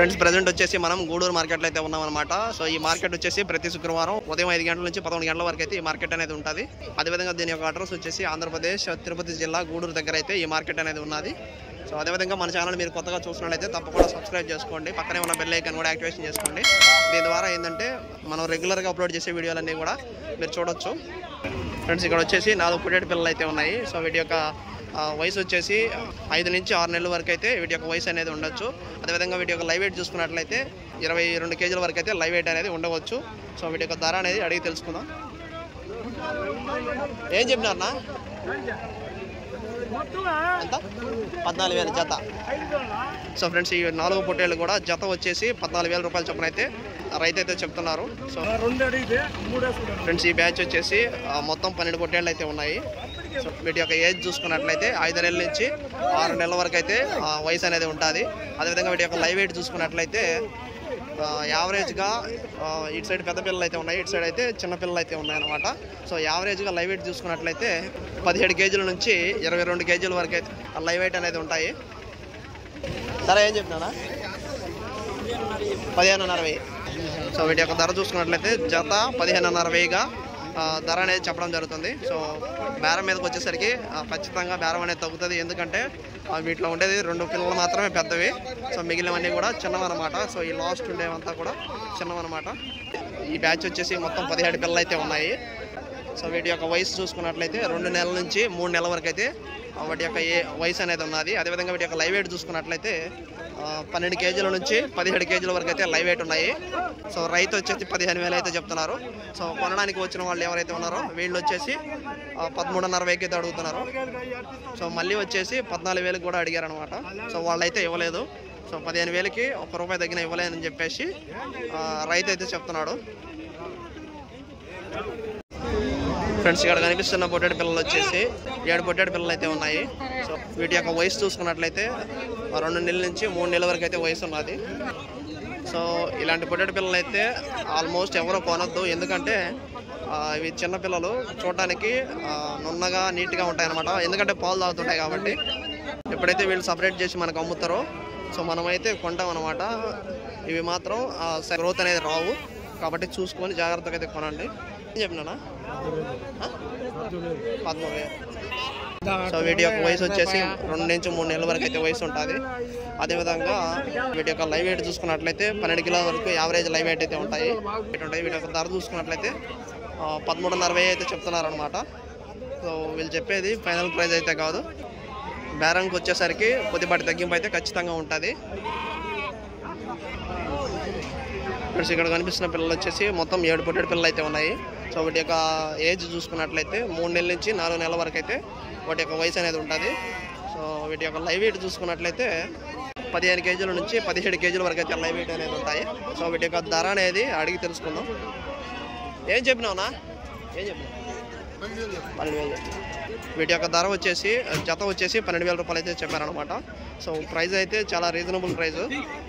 Friends present వచ్చేసి మనం గూడూరు మార్కెట్లో అయితే ఉన్నాం అనమాట సో ఈ మార్కెట్ వచ్చేసి ప్రతి శుక్రవారం ఉదయం ఐదు గంటల నుంచి పదకొండు గంటల వరకు అయితే ఈ మార్కెట్ అనేది ఉంటుంది అదేవిధంగా దీని యొక్క అడ్రస్ వచ్చేసి ఆంధ్రప్రదేశ్ తిరుపతి జిల్లా గూడూరు దగ్గర అయితే ఈ మార్కెట్ అనేది ఉన్నది సో అదేవిధంగా మన ఛానల్ మీరు కొత్తగా చూసినట్లయితే తప్పకుండా సబ్స్క్రైబ్ చేసుకోండి పక్కనే ఉన్న బెల్ ఐకాన్ కూడా యాక్టివేషన్ చేసుకోండి దీని ద్వారా ఏంటంటే మనం రెగ్యులర్గా అప్లోడ్ చేసే వీడియోలన్నీ కూడా మీరు చూడొచ్చు ఫ్రెండ్స్ ఇక్కడ వచ్చేసి నాలుగు పుట్టేటి పిల్లలు అయితే ఉన్నాయి సో వీటి యొక్క ఆ, వయసు వచ్చేసి ఐదు నుంచి ఆరు నెలల వరకు అయితే వీటి యొక్క వయసు అనేది ఉండొచ్చు అదేవిధంగా వీటి యొక్క లైవ్ వెయిట్ చూసుకున్నట్లయితే ఇరవై రెండు కేజీల వరకు అయితే లైవ్ వెయిట్ అనేది ఉండవచ్చు సో వీటి యొక్క ధర అనేది అడిగి తెలుసుకుందాం ఏం చెప్పినారన్నా ఎంత పద్నాలుగు వేల జత సో ఫ్రెండ్స్ ఈ నాలుగు పొట్టేళ్ళు కూడా జత వచ్చేసి పద్నాలుగు వేల రూపాయల చొప్పున అయితే రైతు అయితే చెప్తున్నారు సో రెండు అడిగితే మూడేసుకుంటాను ఫ్రెండ్స్ ఈ బ్యాచ్ వచ్చేసి ఆ, మొత్తం పన్నెండు పొట్టేళ్ళు అయితే ఉన్నాయి సో వీటి యొక్క ఏజ్ చూసుకున్నట్లయితే ఐదు నెలల నుంచి ఆరు నెలల వరకు అయితే ఆ, వయసు అనేది ఉంటుంది అదేవిధంగా వీటి యొక్క లైవ్ వెయిట్ చూసుకున్నట్లయితే ఆ, యావరేజ్గా ఆ, ఇటు సైడ్ పెద్ద పిల్లలు అయితే ఉన్నాయి ఇటు సైడ్ అయితే చిన్న పిల్లలు అయితే ఉన్నాయి అనమాట సో యావరేజ్గా లైవ్ వెయిట్ చూసుకున్నట్లయితే పదిహేడు కేజీల నుంచి ఇరవై రెండు కేజీల వరకు అయితే ఆ లైవ్ వెయిట్ అనేది ఉంటాయి సరే ఏం చెప్తున్నా పదిహేనున్నర వెయ్యి సో వీటి యొక్క ధర చూసుకున్నట్లయితే జత పదిహేనున్నర వెయ్యిగా ఆ, ధర అనేది చెప్పడం జరుగుతుంది సో బేరం మీదకి వచ్చేసరికి ఆ, ఖచ్చితంగా బేరం అనేది తగ్గుతుంది ఎందుకంటే ఆ, వీటిలో ఉండేది రెండు పిల్లలు మాత్రమే పెద్దవి సో మిగిలినవన్నీ కూడా చిన్నవన్నమాట సో ఈ లాస్ట్ ఉండేవంతా కూడా చిన్నవన్నమాట ఈ బ్యాచ్ వచ్చేసి మొత్తం పదిహేడు పిల్లలు అయితే ఉన్నాయి సో వీటి యొక్క వయసు చూసుకున్నట్లయితే రెండు నెలల నుంచి మూడు నెలల వరకు అయితే ఆ, వాటి యొక్క ఏ వయసు అనేది ఉన్నది అదేవిధంగా వీటి యొక్క లైవ్ వెయిట్ చూసుకున్నట్లయితే ఆ, పన్నెండు కేజీల నుంచి పదిహేడు కేజీల వరకు అయితే లైవ్ వెయిట్ ఉన్నాయి సో రైతు వచ్చేసి పదిహేను వేలు అయితే చెప్తున్నారు సో కొనడానికి వచ్చిన వాళ్ళు ఎవరైతే ఉన్నారో వీళ్ళు వచ్చేసి ఆ, పదమూడున్నర వేలకి అయితే అడుగుతున్నారు సో మళ్ళీ వచ్చేసి పద్నాలుగు వేలకు కూడా అడిగారు అనమాట సో వాళ్ళైతే ఇవ్వలేదు సో పదిహేను వేలకి ఒక రూపాయి తగ్గిన ఇవ్వలేనని చెప్పేసి ఆ, రైతు అయితే చెప్తున్నాడు ఫ్రెండ్స్ ఇక్కడ కనిపిస్తున్న పొట్టేడు పిల్లలు వచ్చేసి ఏడు పొట్టేడు పిల్లలు అయితే ఉన్నాయి సో వీటి యొక్క వయసు చూసుకున్నట్లయితే ఆ రెండు నెలల నుంచి మూడు నెలల వరకు అయితే వయసు ఉన్నది సో ఇలాంటి పొట్టేడు పిల్లలు అయితే ఆల్మోస్ట్ ఎవరో కొనొద్దు ఎందుకంటే ఆ, ఇవి చిన్న పిల్లలు చూడటానికి ఆ, నున్నగా నీట్గా ఉంటాయి అనమాట ఎందుకంటే పాలు తాగుతుంటాయి కాబట్టి ఎప్పుడైతే వీళ్ళు సపరేట్ చేసి మనకు అమ్ముతారో సో మనమైతే కొంటాం అనమాట ఇవి మాత్రం గ్రోత్ అనేది రావు కాబట్టి చూసుకొని జాగ్రత్తగా అయితే కొనండి ఏం చెప్పినానా పదమూడు వేలు సో వీటి యొక్క వయసు వచ్చేసి రెండు నుంచి మూడు నెలల వరకు అయితే వయసు ఉంటుంది అదేవిధంగా వీటి యొక్క లైవ్ వెయిట్ చూసుకున్నట్లయితే పన్నెండు కిలోల వరకు యావరేజ్ లైవ్ వెయిట్ అయితే ఉంటాయి వీటి ఉంటాయి వీటి యొక్క ధర చూసుకున్నట్లయితే ఆ, పదమూడున్నర వెయ్యి అయితే చెప్తున్నారు అనమాట సో వీళ్ళు చెప్పేది ఫైనల్ ప్రైస్ అయితే కాదు బేరంకి వచ్చేసరికి కొద్దిపాటి తగ్గింపు అయితే ఖచ్చితంగా ఉంటుంది ఫ్రెండ్స్ ఇక్కడ కనిపిస్తున్న పిల్లలు వచ్చేసి మొత్తం ఏడు పొట్టేడు పిల్లలు అయితే ఉన్నాయి సో వాటి యొక్క ఏజ్ చూసుకున్నట్లయితే మూడు నెలల నుంచి నాలుగు నెలల వరకు అయితే వాటి యొక్క వయసు అనేది ఉంటుంది సో వీటి యొక్క లైవ్ వెయిట్ చూసుకున్నట్లయితే పదిహేను కేజీల నుంచి పదిహేడు కేజీల వరకు అయితే లైవ్ వెయిట్ అనేది ఉంటాయి సో వీటి యొక్క ధర అనేది అడిగి తెలుసుకుందాం ఏం చెప్పినావునా ఏం చెప్పినావు పన్నెండు వేలు వీటి యొక్క ధర వచ్చేసి జత వచ్చేసి పన్నెండు వేల రూపాయలు అయితే చెప్పారనమాట సో ప్రైస్ అయితే చాలా రీజనబుల్ ప్రైస్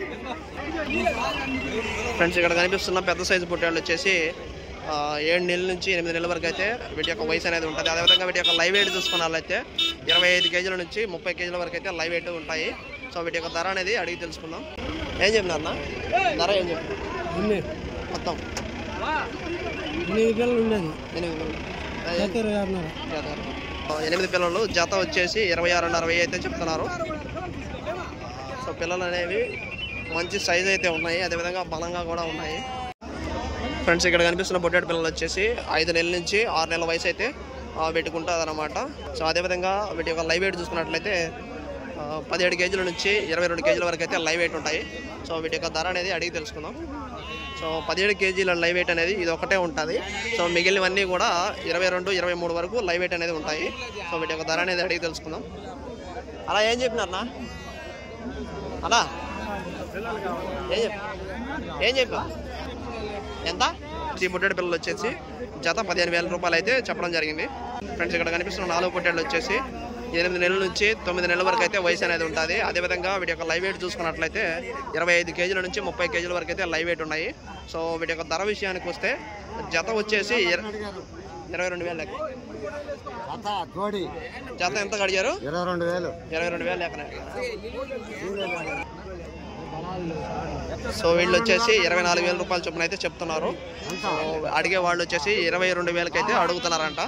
ఫ్రెండ్స్ ఇక్కడ కనిపిస్తున్న పెద్ద సైజు పుట్టాళ్ళు వచ్చేసి ఆ, ఏడు నెలల నుంచి ఎనిమిది నెలల వరకు అయితే వీటి యొక్క వయసు అనేది ఉంటుంది అదేవిధంగా వీటి యొక్క లైవ్ వెయిట్ చూసుకున్నట్లయితే ఇరవై ఐదు కేజీల నుంచి ముప్పై కేజీల వరకు అయితే లైవ్ వెయిట్ ఉంటాయి సో వీటి యొక్క ధర అనేది అడిగి తెలుసుకుందాం ఏం చెప్పినారన్నా ధర ఏం చెప్పిన మొత్తం ఎనిమిది పిల్లలు ఉండేది ఎనిమిది వేలు. ఇరవై ఆరున్నర జత. ఎనిమిది పిల్లలు జత వచ్చేసి ఇరవై ఆరున్నర వెయ్యి అయితే చెప్తున్నారు సో పిల్లలు అనేవి మంచి సైజ్ అయితే ఉన్నాయి అదేవిధంగా బలంగా కూడా ఉన్నాయి ఫ్రెండ్స్ ఇక్కడ కనిపిస్తున్న పొట్టేడు పిల్లలు వచ్చేసి ఐదు నెలల నుంచి ఆరు నెలల వయసు అయితే ఆ, పెట్టుకుంటుంది అనమాట సో అదేవిధంగా వీటి యొక్క లైవ్ వెయిట్ చూసుకున్నట్లయితే ఆ, పదిహేడు కేజీల నుంచి ఇరవై రెండు కేజీల వరకు అయితే లైవ్ వెయిట్ ఉంటాయి సో వీటి యొక్క ధర అనేది అడిగి తెలుసుకుందాం సో పదిహేడు కేజీల లైవ్ వెయిట్ అనేది ఇది ఒకటే ఉంటుంది సో మిగిలినవన్నీ కూడా ఇరవై రెండు ఇరవై మూడు వరకు లైవ్ వెయిట్ అనేది ఉంటాయి సో వీటి యొక్క ధర అనేది అడిగి తెలుసుకుందాం అలా ఏం చెప్పినారన్నా అలా ఏం చెప్ప ఏం చెప్పా ఎంత ఈ పొట్టేడు పిల్లలు వచ్చేసి జత పదిహేను వేల రూపాయలు అయితే చెప్పడం జరిగింది ఫ్రెండ్స్ ఇక్కడ కనిపిస్తున్న నాలుగు పొట్టేళ్ళు వచ్చేసి ఎనిమిది నెలల నుంచి తొమ్మిది నెలల వరకు అయితే వయసు అనేది ఉంటుంది అదేవిధంగా వీటి యొక్క లైవ్ వెయిట్ చూసుకున్నట్లయితే ఇరవై ఐదు కేజీల నుంచి ముప్పై కేజీల వరకు అయితే లైవ్ వెయిట్ ఉన్నాయి సో వీటి యొక్క ధర విషయానికి వస్తే జత వచ్చేసి ఇర- ఇరవై రెండు వేలు లెక్క జోడి జత ఎంత కడిగారు ఇరవై రెండు వేలు ఇరవై రెండు వేలు లెక్కన సో వీళ్ళు వచ్చేసి ఇరవై నాలుగు వేల రూపాయల చొప్పున అయితే చెప్తున్నారు సో అడిగే వాళ్ళు వచ్చేసి ఇరవై రెండు వేలకి అయితే అడుగుతున్నారంట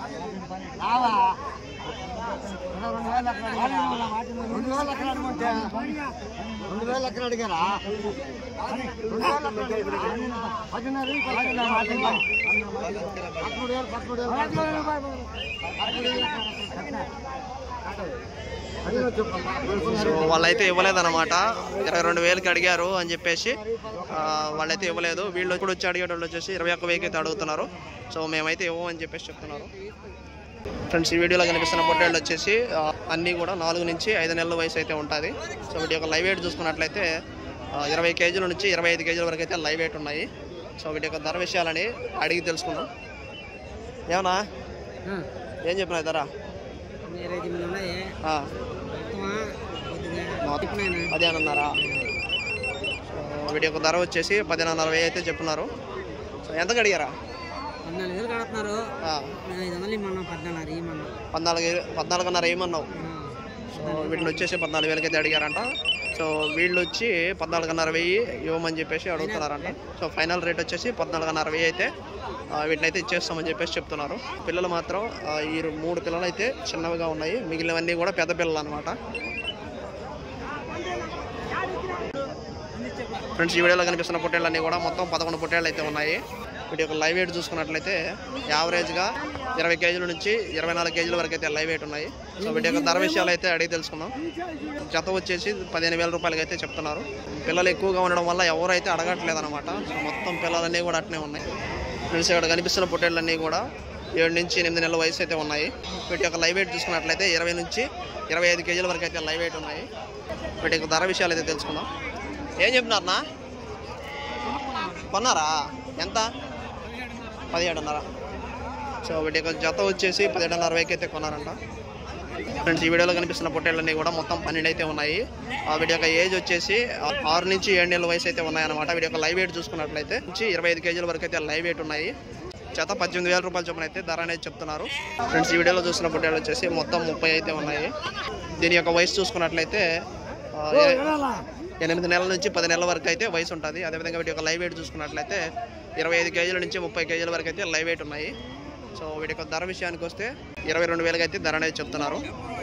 రెండు వేలు ఎక్కడ అడుగుంటే రెండు వేలు ఎక్కడ అడిగారా రెండు వేలు ఎక్కడ అడిగారా? పదిన్నర వేలు, పదిన్నర వేలు. పదమూడు వేలు, పదమూడు వేలు. పదమూడు వేలు ఎక్కడ? అడిగిన చెప్పమ్మా. సో వాళ్ళైతే ఇవ్వలేదన్నమాట ఇరవై రెండు వేలకి అడిగారు అని చెప్పేసి ఆ, వాళ్ళైతే ఇవ్వలేదు వీళ్ళు ఇప్పుడు వచ్చి అడిగేటోళ్ళు వచ్చేసి ఇరవై ఒక్క వేలకి అయితే అడుగుతున్నారు సో మేమైతే ఇవ్వమని చెప్పేసి చెప్తున్నారు ఫ్రెండ్స్ ఈ వీడియోలో కనిపిస్తున్న పొట్టేళ్ళు వచ్చేసి ఆ, అన్నీ కూడా నాలుగు నుంచి ఐదు నెలల వయసు అయితే ఉంటుంది సో వీటి యొక్క లైవ్ వెయిట్ చూసుకున్నట్లయితే ఆ, ఇరవై కేజీల నుంచి ఇరవై ఐదు కేజీల వరకు అయితే లైవ్ వెయిట్ ఉన్నాయి సో వీటి యొక్క ధర విషయాలని అడిగి తెలుసుకుందాం ఏమన్నా ఏం చెప్పినా ధర ఇరవై తొమ్మిది ఉన్నాయి ఆ, మొత్తమా కొద్దిగా అదే అన్నారా సో వీటి యొక్క ధర వచ్చేసి పదిహేను నలభై అయితే చెప్తున్నారు సో ఎంతకు అడిగారా పద్నాలుగు వేలు కడుతున్నారు ఆ, ఐదు వందలు ఇమ్మన్నా పద్నాలుగు ఇమ్మన్నా పద్నాలుగు పద్నాలుగున్నర ఏమన్నావు సో వీటిని వచ్చేసి పద్నాలుగు వేలకి అయితే అడిగారంట సో వీళ్ళు వచ్చి పద్నాలుగున్నర వెయ్యి ఇవ్వమని చెప్పేసి అడుగుతున్నారంట సో ఫైనల్ రేట్ వచ్చేసి పద్నాలుగున్నర వెయ్యి అయితే ఆ, వీటిని అయితే ఇచ్చేస్తామని చెప్పేసి చెప్తున్నారు పిల్లలు మాత్రం ఆ, ఈ మూడు పిల్లలు అయితే చిన్నవిగా ఉన్నాయి మిగిలినవన్నీ కూడా పెద్ద పిల్లలు అనమాట ఫ్రెండ్స్ ఈ వీడియోలో కనిపిస్తున్న పొట్టేళ్ళన్నీ కూడా మొత్తం పదకొండు పొట్టేళ్ళు అయితే ఉన్నాయి వీటి యొక్క లైవ్ వెయిట్ చూసుకున్నట్లయితే యావరేజ్గా ఇరవై కేజీల నుంచి ఇరవై నాలుగు కేజీల వరకు అయితే లైవ్ వెయిట్ ఉన్నాయి సో వీటి యొక్క ధర విషయాలు అయితే అడిగి తెలుసుకుందాం జత వచ్చేసి పదిహేను వేల రూపాయలకి అయితే చెప్తున్నారు పిల్లలు ఎక్కువగా ఉండడం వల్ల ఎవరైతే అడగట్లేదు అనమాట సో మొత్తం పిల్లలన్నీ కూడా అట్నే ఉన్నాయి ఫ్రెండ్స్ ఇక్కడ కనిపిస్తున్న పొట్టేళ్ళన్నీ కూడా ఏడు నుంచి ఎనిమిది నెలల వయసు అయితే ఉన్నాయి వీటి యొక్క లైవ్ వెయిట్ చూసుకున్నట్లయితే ఇరవై నుంచి ఇరవై ఐదు కేజీల వరకు అయితే లైవ్ వెయిట్ ఉన్నాయి వీటి యొక్క ధర విషయాలు అయితే తెలుసుకుందాం ఏం చెప్తున్నారన్నా కొన్నారా ఎంత పదిహేడున్నర సో వీటి యొక్క జత వచ్చేసి పదిహేడున్నర వేకి అయితే కొన్నారంట ఫ్రెండ్స్ ఈ వీడియోలో కనిపిస్తున్న పొట్టేళ్ళన్నీ కూడా మొత్తం పన్నెండు అయితే ఉన్నాయి ఆ వీటి యొక్క ఏజ్ వచ్చేసి ఆ, ఆరు నుంచి ఏడు నెలల వయసు అయితే ఉన్నాయన్నమాట వీటి యొక్క లైవ్ వెయిట్ చూసుకున్నట్లయితే నుంచి ఇరవై ఐదు కేజీల వరకు అయితే లైవ్ వెయిట్ ఉన్నాయి జత పద్దెనిమిది వేల రూపాయల చొప్పున అయితే ధర అనేది చెప్తున్నారు ఫ్రెండ్స్ ఈ వీడియోలో చూసిన పొట్టేళ్ళు వచ్చేసి మొత్తం ముప్పై అయితే ఉన్నాయి దీని యొక్క వయసు చూసుకున్నట్లయితే ఆ, ఏ- ఎనిమిది నెలల నుంచి పది నెలల వరకు అయితే వయసు ఉంటుంది అదేవిధంగా వీటి యొక్క లైవ్ వెయిట్ చూసుకున్నట్లయితే ఇరవై ఐదు కేజీల నుంచి ముప్పై కేజీల వరకు అయితే లైవ్ వెయిట్ ఉన్నాయి సో వీటి యొక్క ధర విషయానికి వస్తే ఇరవై రెండు వేలకి అయితే ధర అనేది చెప్తున్నారు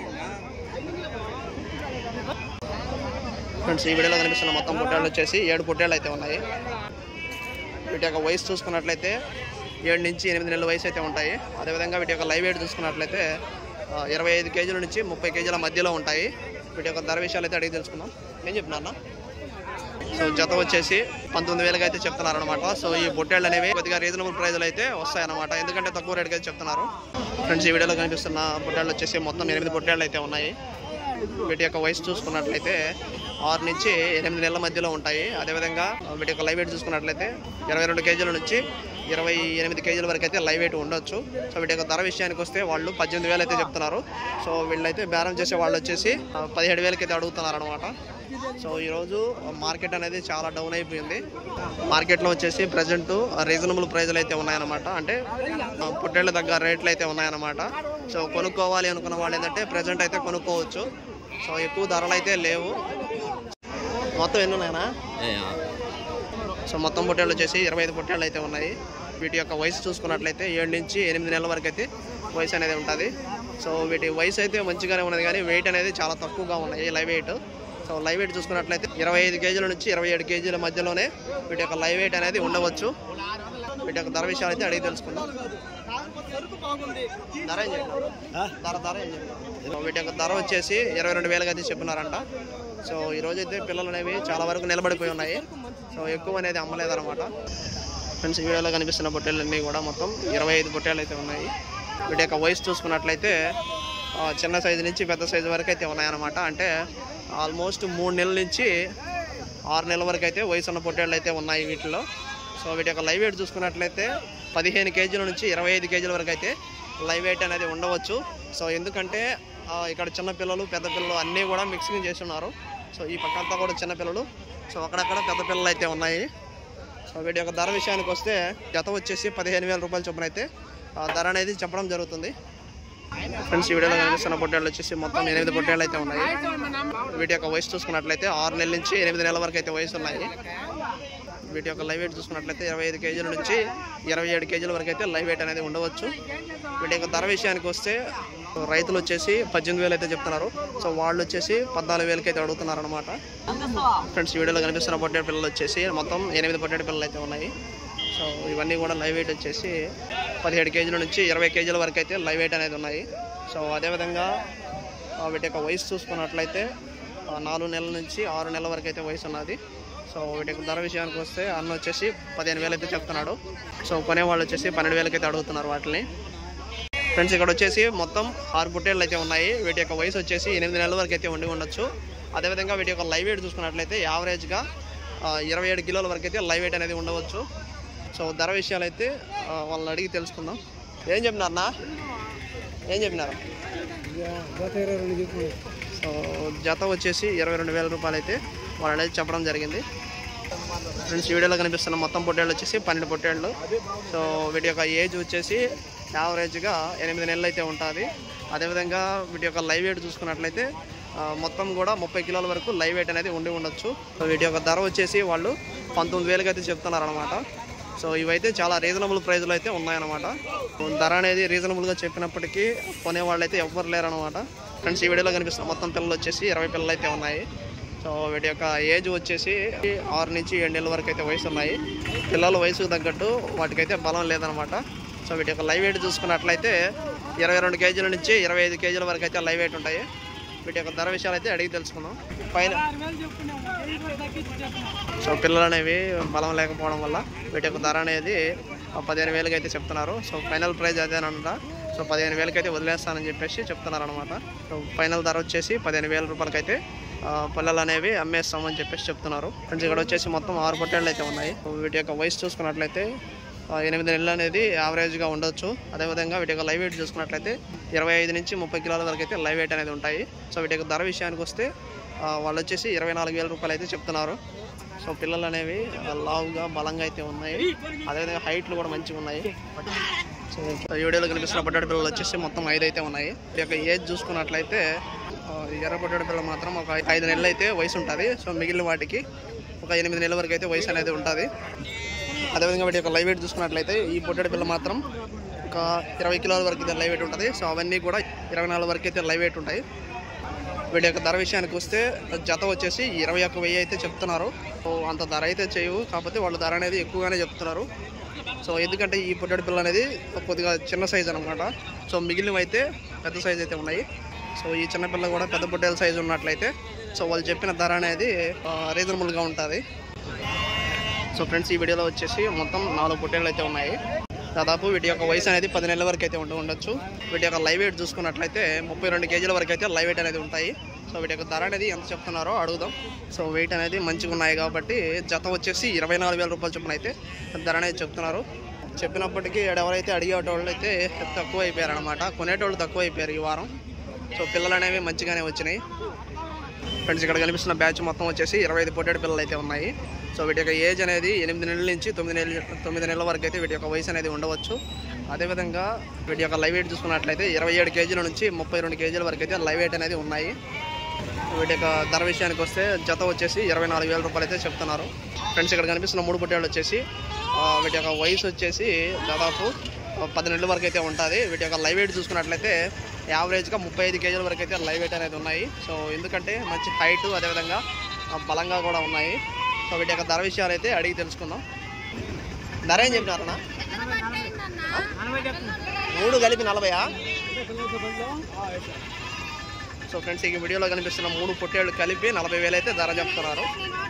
ఫ్రెండ్స్ ఈ వీడియోలో కనిపిస్తున్న మొత్తం పొట్టేళ్ళు వచ్చేసి ఏడు పొట్టేళ్ళు అయితే ఉన్నాయి వీటి యొక్క వయసు చూసుకున్నట్లయితే ఏడు నుంచి ఎనిమిది నెలల వయసు అయితే ఉంటాయి అదేవిధంగా వీటి యొక్క లైవ్ వెయిట్ చూసుకున్నట్లయితే ఆ, ఇరవై ఐదు కేజీల నుంచి ముప్పై కేజీల మధ్యలో ఉంటాయి వీటి యొక్క ధర విషయాలు అయితే అడిగి తెలుసుకుందాం ఏం చెప్తున్నా సో జత వచ్చేసి పంతొమ్మిది వేలకి అయితే చెప్తున్నారు అనమాట సో ఈ పొట్టేళ్ళు అనేవి కొద్దిగా రీజనబుల్ ప్రైజ్లు అయితే వస్తాయి అనమాట ఎందుకంటే తక్కువ రేటుకి అయితే చెప్తున్నారు ఫ్రెండ్స్ ఈ వీడియోలో కనిపిస్తున్న పొట్టేళ్ళు వచ్చేసి మొత్తం ఎనిమిది పొట్టేళ్ళు అయితే ఉన్నాయి వీటి యొక్క వయసు చూసుకున్నట్లయితే ఆరు నుంచి ఎనిమిది నెలల మధ్యలో ఉంటాయి అదేవిధంగా వీటి యొక్క లైవ్ వెయిట్ చూసుకున్నట్లయితే ఇరవై రెండు కేజీల నుంచి ఇరవై ఎనిమిది కేజీల వరకు అయితే లైవ్ వెయిట్ ఉండొచ్చు సో వీటి యొక్క ధర విషయానికి వస్తే వాళ్ళు పద్దెనిమిది వేలు అయితే చెప్తున్నారు సో వీళ్ళైతే బేరం చేసే వాళ్ళు వచ్చేసి ఆ, పదిహేడు వేలకి అయితే అడుగుతున్నారు అనమాట సో ఈరోజు మార్కెట్ అనేది చాలా డౌన్ అయిపోయింది మార్కెట్లో వచ్చేసి ప్రజెంట్ రీజనబుల్ ప్రైజ్లు అయితే ఉన్నాయన్నమాట అంటే ఆ, పుట్టేళ్ళ దగ్గర రేట్లు అయితే ఉన్నాయన్నమాట సో కొనుక్కోవాలి అనుకున్న వాళ్ళు ఏంటంటే ప్రజెంట్ అయితే కొనుక్కోవచ్చు సో ఎక్కువ ధరలు అయితే లేవు మొత్తం ఎన్ని ఉన్నాయనా సో మొత్తం పొట్టేళ్ళు వచ్చేసి ఇరవై ఐదు పొట్టేళ్ళు అయితే ఉన్నాయి వీటి యొక్క వయసు చూసుకున్నట్లయితే ఏడు నుంచి ఎనిమిది నెలల వరకు అయితే వయసు అనేది ఉంటుంది సో వీటి వయసు అయితే మంచిగానే ఉన్నది కానీ వెయిట్ అనేది చాలా తక్కువగా ఉన్నాయి live weight so live weight చూసుకున్నట్లయితే ఇరవై ఐదు కేజీల నుంచి ఇరవై ఏడు కేజీల మధ్యలోనే వీటి యొక్క లైవ్ వెయిట్ అనేది ఉండవచ్చు వీటి యొక్క ధర విషయాలు అయితే అడిగి తెలుసుకుందాం ధర ఏం చెప్పినారు ధర ధర ఏం చెప్పినారు వీటి యొక్క ధర వచ్చేసి ఇరవై రెండు వేలకి అయితే చెప్పినారంట సో ఈ రోజు అయితే పిల్లలు అనేవి చాలా వరకు నిలబడిపోయి ఉన్నాయి సో ఎక్కువ అనేది అమ్మలేదన్నమాట ఫ్రెండ్స్ ఈ వీడియోలో కనిపిస్తున్న పొట్టేళ్ళన్నీ కూడా మొత్తం ఇరవై ఐదు పొట్టేళ్ళు అయితే ఉన్నాయి వీటి యొక్క వయసు చూసుకున్నట్లయితే ఆ, చిన్న సైజు నుంచి పెద్ద సైజు వరకు అయితే ఉన్నాయన్నమాట అంటే ఆల్మోస్ట్ మూడు నెలల నుంచి ఆరు నెలల వరకు అయితే వయసు ఉన్న పొట్టేళ్ళు అయితే ఉన్నాయి వీటిలో సో వీటి యొక్క లైవ్ వెయిట్ చూసుకున్నట్లయితే పదిహేను కేజీల నుంచి ఇరవై ఐదు కేజీల వరకు అయితే లైవ్ వెయిట్ అనేది ఉండవచ్చు సో ఎందుకంటే ఆ, ఇక్కడ చిన్న పిల్లలు పెద్ద పిల్లలు అన్నీ కూడా మిక్సింగ్ చేస్తున్నారు సో ఈ పక్కంతా కూడా చిన్న పిల్లలు సో అక్కడక్కడ పెద్ద పిల్లలు అయితే ఉన్నాయి సో వీటి యొక్క ధర విషయానికి వస్తే జత వచ్చేసి పదిహేను వేల రూపాయల చొప్పున అయితే ఆ, ధర అనేది చెప్పడం జరుగుతుంది ఫ్రెండ్స్ ఈ వీడియోలో కనిపిస్తున్న పొట్టేళ్ళు వచ్చేసి మొత్తం ఎనిమిది పొట్టేళ్ళు అయితే ఉన్నాయి వీటి యొక్క వయసు చూసుకున్నట్లయితే ఆరు నెలల నుంచి ఎనిమిది నెలల వరకు అయితే వయసు ఉన్నాయి వీటి యొక్క లైవ్ వెయిట్ చూసుకున్నట్లయితే ఇరవై ఐదు కేజీల నుంచి ఇరవై ఏడు కేజీల వరకు అయితే లైవ్ వెయిట్ అనేది ఉండవచ్చు వీటి యొక్క ధర విషయానికి వస్తే రైతులు వచ్చేసి పద్దెనిమిది వేలు అయితే చెప్తున్నారు సో వాళ్ళు వచ్చేసి పద్నాలుగు వేలకి అయితే అడుగుతున్నారు అనమాట ఫ్రెండ్స్ ఈ వీడియోలో కనిపిస్తున్న పొట్టేడు పిల్లలు వచ్చేసి మొత్తం ఎనిమిది పొట్టేడు పిల్లలు అయితే ఉన్నాయి సో ఇవన్నీ కూడా లైవ్ వెయిట్ వచ్చేసి పదిహేడు కేజీల నుంచి ఇరవై కేజీల వరకు అయితే లైవ్ వెయిట్ అనేది ఉన్నాయి సో అదేవిధంగా ఆ, వీటి యొక్క వయసు చూసుకున్నట్లయితే ఆ, నాలుగు నెలల నుంచి ఆరు నెలల వరకు అయితే వయసు ఉన్నది సో వీటి యొక్క ధర విషయానికి వస్తే అన్న వచ్చేసి పదిహేను వేలు అయితే చెప్తున్నాడు సో కొనే వాళ్ళు వచ్చేసి పన్నెండు వేలకి అయితే అడుగుతున్నారు వాటిని ఫ్రెండ్స్ ఇక్కడ వచ్చేసి మొత్తం ఆరు పుట్టేళ్ళు అయితే ఉన్నాయి వీటి యొక్క వయసు వచ్చేసి ఎనిమిది నెలల వరకు అయితే ఉండి ఉండొచ్చు అదేవిధంగా వీటి యొక్క లైవ్ వెయిట్ చూసుకున్నట్లయితే యావరేజ్గా ఇరవై ఏడు కిలోల వరకు అయితే లైవ్ వెయిట్ అనేది ఉండవచ్చు సో ధర విషయాలు అయితే ఆ, వాళ్ళని అడిగి తెలుసుకుందాం ఏం చెప్పినారన్నా ఏం చెప్పినారు సో జత వచ్చేసి ఇరవై రెండు వేల రూపాయలు అయితే వాళ్ళు అనేది చెప్పడం జరిగింది ఫ్రెండ్స్ ఈ వీడియోలో కనిపిస్తున్న మొత్తం పొట్టేళ్ళు వచ్చేసి పన్నెండు పొట్టేళ్ళు సో వీటి యొక్క ఏజ్ వచ్చేసి యావరేజ్గా ఎనిమిది నెలలు అయితే ఉంటుంది అదేవిధంగా వీటి యొక్క లైవ్ వెయిట్ చూసుకున్నట్లయితే ఆ, మొత్తం కూడా ముప్పై కిలోల వరకు లైవ్ వెయిట్ అనేది ఉండి ఉండొచ్చు సో వీటి యొక్క ధర వచ్చేసి వాళ్ళు పంతొమ్మిది వేలకి అయితే చెప్తున్నారు అనమాట సో ఇవైతే చాలా రీజనబుల్ ప్రైస్లో అయితే ఉన్నాయన్నమాట ధర అనేది రీజనబుల్గా చెప్పినప్పటికీ కొనే వాళ్ళు అయితే ఎవ్వరు లేరనమాట ఫ్రెండ్స్ ఈ వీడియోలో కనిపిస్తున్న మొత్తం పిల్లలు వచ్చేసి ఇరవై పిల్లలు అయితే ఉన్నాయి సో వీటి యొక్క ఏజ్ వచ్చేసి ఆరు నుంచి ఏడు నెలల వరకు అయితే వయసు ఉన్నాయి పిల్లల వయసుకు తగ్గట్టు వాటికైతే బలం లేదనమాట సో వీటి యొక్క లైవ్ వెయిట్ చూసుకున్నట్లయితే ఇరవై రెండు కేజీల నుంచి ఇరవై ఐదు కేజీల వరకు అయితే లైవ్ వెయిట్ ఉంటాయి వీటి యొక్క ధర విషయాలు అయితే అడిగి తెలుసుకుందాం పైన సో పిల్లలు అనేవి బలం లేకపోవడం వల్ల వీటి యొక్క ధర అనేది ఆ పదిహేను వేలకి అయితే చెప్తున్నారు సో ఫైనల్ ప్రైస్ అదేనంట సో పదిహేను వేలకి అయితే వదిలేస్తానని చెప్పేసి చెప్తున్నారు అనమాట సో ఫైనల్ ధర వచ్చేసి పదిహేను వేల రూపాయలకి అయితే ఆ, పిల్లలు అనేవి అమ్మేస్తామని చెప్పేసి చెప్తున్నారు ఫ్రెండ్స్ ఇక్కడ వచ్చేసి మొత్తం ఆరు పొట్టేళ్ళు అయితే ఉన్నాయి సో వీటి యొక్క వయసు చూసుకున్నట్లయితే ఆ, ఎనిమిది నెలలు అనేది యావరేజ్గా ఉండొచ్చు అదేవిధంగా వీటి యొక్క లైవ్ వెయిట్ చూసుకున్నట్లయితే ఇరవై ఐదు నుంచి ముప్పై కిలోల వరకు అయితే లైవ్ వెయిట్ అనేది ఉంటాయి సో వీటి యొక్క ధర విషయానికి వస్తే ఆ, వాళ్ళు వచ్చేసి ఇరవై నాలుగు వేల రూపాయలు అయితే చెప్తున్నారు సో పిల్లలు అనేవి ఆ, లావుగా బలంగా అయితే ఉన్నాయి అదేవిధంగా హైట్లు కూడా మంచిగా ఉన్నాయి సో ఈ వీడియోలో కనిపిస్తున్న పొట్టడి పిల్లలు వచ్చేసి మొత్తం ఐదు అయితే ఉన్నాయి ఈ యొక్క ఏజ్ చూసుకున్నట్లయితే ఆ, ఈ ఎర్ర పొట్టడి పిల్లలు మాత్రం ఒక ఐదు నెలలు అయితే వయసు ఉంటుంది సో మిగిలిన వాటికి ఒక ఎనిమిది నెలల వరకు అయితే వయసు అనేది ఉంటుంది అదేవిధంగా వీటి యొక్క లైవ్ వెయిట్ చూసుకున్నట్లయితే ఈ పొట్టడి పిల్ల మాత్రం ఒక ఇరవై కిలోల వరకు అయితే లైవ్ వెయిట్ ఉంటుంది సో అవన్నీ కూడా ఇరవై నాలుగు వరకు అయితే లైవ్ వెయిట్ ఉంటాయి వీటి యొక్క ధర విషయానికి వస్తే జత వచ్చేసి ఇరవై ఒక్క వెయ్యి అయితే చెప్తున్నారు సో అంత ధర అయితే చేయవు కాకపోతే వాళ్ళ ధర అనేది ఎక్కువగానే చెప్తున్నారు సో ఎందుకంటే ఈ పొట్టడి పిల్ల అనేది కొద్దిగా చిన్న సైజ్ అనమాట సో మిగిలినవి అయితే పెద్ద సైజ్ అయితే ఉన్నాయి సో ఈ చిన్న పిల్ల కూడా పెద్ద పొట్టేల సైజు ఉన్నట్లయితే సో వాళ్ళు చెప్పిన ధర అనేది రీజనబుల్గా ఉంటుంది సో ఫ్రెండ్స్ ఈ వీడియోలో వచ్చేసి మొత్తం నాలుగు పొట్టేళ్ళు అయితే ఉన్నాయి దాదాపు వీటి యొక్క వయసు అనేది పది నెలల వరకు అయితే ఉండి ఉండొచ్చు వీటి యొక్క లైవ్ వెయిట్ చూసుకున్నట్లయితే ముప్పై రెండు కేజీల వరకు అయితే లైవ్ వెయిట్ అనేది ఉంటాయి సో వీటి యొక్క ధర అనేది ఎంత చెప్తున్నారో అడుగుదాం సో వెయిట్ అనేది మంచిగా ఉన్నాయి కాబట్టి జత వచ్చేసి ఇరవై నాలుగు వేల రూపాయల చొప్పున అయితే ధర అనేది చెప్తున్నారు చెప్పినప్పటికీ ఎవరైతే అడిగేటోళ్ళు అయితే తక్కువ అయిపోయారు అనమాట కొనేటోళ్ళు తక్కువ అయిపోయారు ఈ వారం సో పిల్లలు అనేవి మంచిగానే వచ్చినాయి ఫ్రెండ్స్ ఇక్కడ కనిపిస్తున్న బ్యాచ్ మొత్తం వచ్చేసి ఇరవై ఐదు పొట్టేడు పిల్లలు అయితే ఉన్నాయి సో వీటి యొక్క ఏజ్ అనేది ఎనిమిది నెలల నుంచి తొమ్మిది నెలల తొమ్మిది నెలల వరకు అయితే వీటి యొక్క వయసు అనేది ఉండవచ్చు అదేవిధంగా వీటి యొక్క లైవ్ వెయిట్ చూసుకున్నట్లయితే ఇరవై ఏడు కేజీల నుంచి ముప్పై రెండు కేజీల వరకు అయితే లైవ్ వెయిట్ అనేది ఉన్నాయి వీటి యొక్క ధర విషయానికి వస్తే జత వచ్చేసి ఇరవై నాలుగు వేల రూపాయలు అయితే చెప్తున్నారు ఫ్రెండ్స్ ఇక్కడ కనిపిస్తున్న మూడు పొట్టేళ్ళు వచ్చేసి ఆ, వీటి యొక్క వయసు వచ్చేసి దాదాపు పది నెలల వరకు అయితే ఉంటుంది వీటి యొక్క లైవ్ వెయిట్ చూసుకున్నట్లయితే యావరేజ్గా ముప్పై ఐదు కేజీల వరకు అయితే లైవ్ వెయిట్ అనేది ఉన్నాయి సో ఎందుకంటే మంచి హైట్ అదేవిధంగా ఆ, బలంగా కూడా ఉన్నాయి సో వీటి యొక్క ధర విషయాలు అయితే అడిగి తెలుసుకుందాం ధర ఏం చెప్పినారన్నా మూడు కలిపి నలభయా సో ఫ్రెండ్స్ ఈ వీడియోలో కనిపిస్తున్న మూడు పొట్టేళ్ళు కలిపి నలభై వేలు అయితే ధర చెప్తున్నారు